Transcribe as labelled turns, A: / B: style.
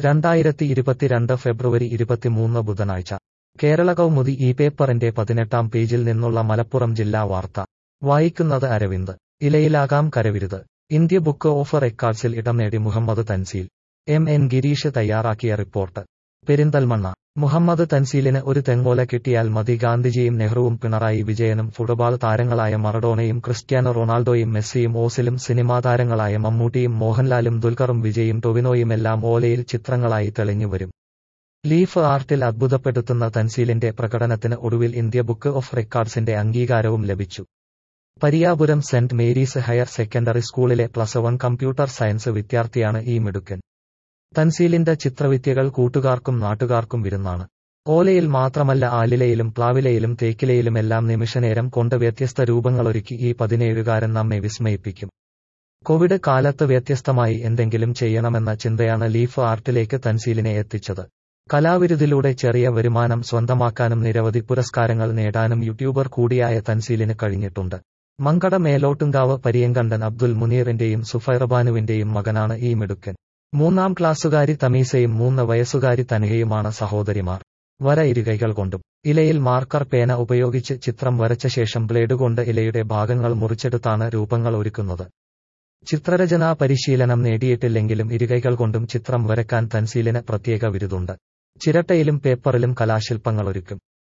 A: രണ്ടായിരത്തി ഇരുപത്തിരണ്ട് ഫെബ്രുവരി ഇരുപത്തിമൂന്ന് ബുധനാഴ്ച കേരള കൗമുദി ഈ പേപ്പറിന്റെ പതിനെട്ടാം പേജിൽ നിന്നുള്ള മലപ്പുറം ജില്ലാ വാർത്ത വായിക്കുന്നത് അരവിന്ദ് ഇലയിലാകാം കരവിരുത് ഇന്ത്യ ബുക്ക് ഓഫ് റെക്കോർഡ്സിൽ ഇടം നേടി മുഹമ്മദ് തൻസീൽ എം എൻ ഗിരീഷ് തയ്യാറാക്കിയ റിപ്പോർട്ട് പെരിന്തൽമണ്ണ മുഹമ്മദ് തൻസീലിന് ഒരു തെങ്ങോല കിട്ടിയാൽ മതി ഗാന്ധിജിയും നെഹ്റുവും പിണറായി വിജയനും ഫുട്ബോൾ താരങ്ങളായ മറഡോണയും ക്രിസ്ത്യാനോ റൊണാൾഡോയും മെസ്സിയും ഓസിലും സിനിമാ താരങ്ങളായ മമ്മൂട്ടിയും മോഹൻലാലും ദുൽഖറും വിജയും ടൊവിനോയുമെല്ലാം ഓലയിൽ ചിത്രങ്ങളായി തെളിഞ്ഞുവരും ലീഫ് ആർട്ടിൽ അത്ഭുതപ്പെടുത്തുന്ന തൻസീലിന്റെ പ്രകടനത്തിന് ഒടുവിൽ ഇന്ത്യ ബുക്ക് ഓഫ് റെക്കോർഡ്സിന്റെ അംഗീകാരവും ലഭിച്ചു Pariyapuram saint Mary's higher secondary സ്കൂളിലെ പ്ലസ് വൺ കമ്പ്യൂട്ടർ സയൻസ് വിദ്യാർത്ഥിയാണ് ഈ മിടുക്കൻ തൻസീലിന്റെ ചിത്രവിദ്യകൾ കൂട്ടുകാർക്കും നാട്ടുകാർക്കും വിരുന്നാണ് ഓലയിൽ മാത്രമല്ല ആലിലയിലും പ്ലാവിലയിലും തേക്കിലയിലുമെല്ലാം നിമിഷനേരം കൊണ്ട് വ്യത്യസ്ത രൂപങ്ങളൊരുക്കി ഈ പതിനേഴുകാരൻ നമ്മെ വിസ്മയിപ്പിക്കും കോവിഡ് കാലത്ത് വ്യത്യസ്തമായി എന്തെങ്കിലും ചെയ്യണമെന്ന ചിന്തയാണ് ലീഫ് ആർട്ടിലേക്ക് തൻസീലിനെ എത്തിച്ചത് കലാവിരുതിലൂടെ ചെറിയ വരുമാനം സ്വന്തമാക്കാനും നിരവധി പുരസ്കാരങ്ങൾ നേടാനും യൂട്യൂബർ കൂടിയായ തൻസീലിന് കഴിഞ്ഞിട്ടുണ്ട് മങ്കട മേലോട്ടുങ്കാവ് പരിയങ്കണ്ടൻ അബ്ദുൽ മുനീറിന്റെയും സുഫൈറബാനുവിന്റെയും മകനാണ് ഈ മിടുക്കൻ മൂന്നാം ക്ലാസ്സുകാരി തമീസയും മൂന്ന് വയസ്സുകാരി തനികയുമാണ് സഹോദരിമാർ വര ഇരുകൈകൾ കൊണ്ടും ഇലയിൽ മാർക്കർ പേന ഉപയോഗിച്ച് ചിത്രം വരച്ച ശേഷം ബ്ലേഡ് കൊണ്ട് ഇലയുടെ ഭാഗങ്ങൾ മുറിച്ചെടുത്താണ് രൂപങ്ങൾ ഒരുക്കുന്നത് ചിത്രരചനാ പരിശീലനം നേടിയിട്ടില്ലെങ്കിലും ഇരുകൈകൾ കൊണ്ടും ചിത്രം വരക്കാൻ തൻസീലിന് പ്രത്യേക വിരുതുണ്ട് ചിരട്ടയിലും പേപ്പറിലും കലാശില്പങ്ങൾ ഒരുക്കും